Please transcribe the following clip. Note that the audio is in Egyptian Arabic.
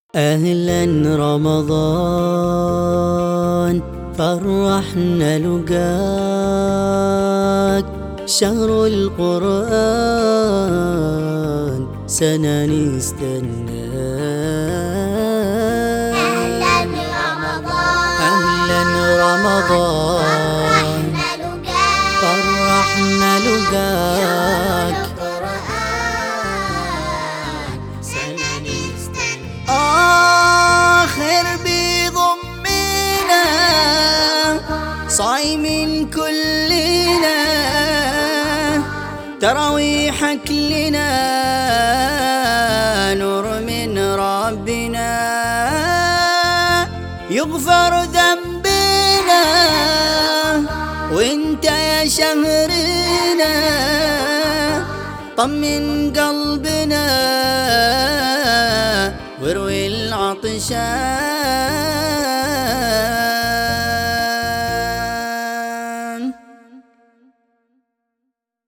أهلا رمضان فرحنا لقاك شهر القرآن سنة نستنى أهلا رمضان أهلا رمضان فرحنا فرحنا لقاك لقاك القرآن سنة نستنى آخر بيضمنا صايمين كلنا تراويحك لنا نور من ربنا يغفر ذنبنا وانت يا شهرنا طمن قلبنا واروي العطشان